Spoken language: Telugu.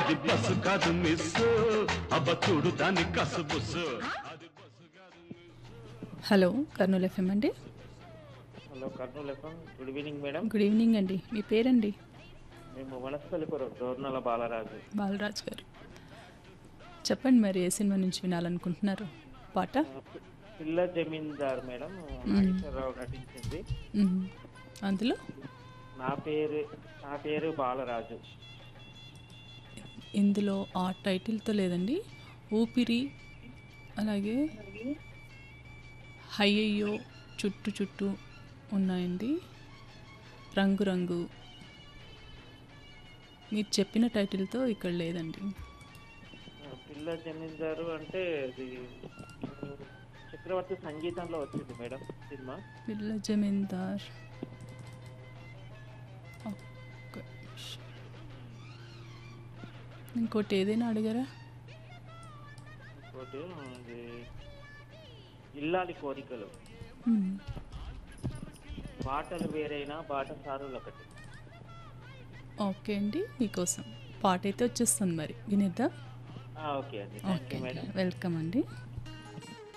అది బస్సు కాదు మిస్ అబ్బ చూడు దాని కసుబుస్సు అది బస్సు కాదు హలో కర్నూలు ఎఫ్ఎం అండి hello Kurnool FM good evening madam good evening అండి మీ పేరండి మేము వనస్థలిపురం దోర్నల బాలరాజు బాలరాజ్ గారు చెప్పండి మరి ఏ సినిమా నుంచి వినాలనుకుంటున్నారు పాట పిల్ల జమీందార్ మేడం నాగేశ్వరరావు నటించింది మ్మ్. అందులో నా పేరు నా పేరు బాలరాజు ఇందులో ఆ టైటిల్తో లేదండి ఊపిరి అలాగే హయ్యయ్యో చుట్టు చుట్టూ ఉన్నాయండి రంగు రంగు మీరు చెప్పిన టైటిల్తో ఇక్కడ లేదండి పిల్ల జమీందారు అంటే అది చక్రవర్తి సంగీతంలో వచ్చింది మేడం సినిమా పిల్ల జమీందార్ ఒక్క నిమిషం. ఇంకోటి ఏదైనా అడిగారా ఇంకోటి ఇది ఇల్లాలి కోరికలు మ్మ్. బాటలు వేరైనా బాటసారులు ఒకటి ఓకే అండి మీకోసం పాట అయితే వచ్చేస్తుంది మరి వినేద్దాం ఆ, ఓకే అండి thank okay you madam welcome అండి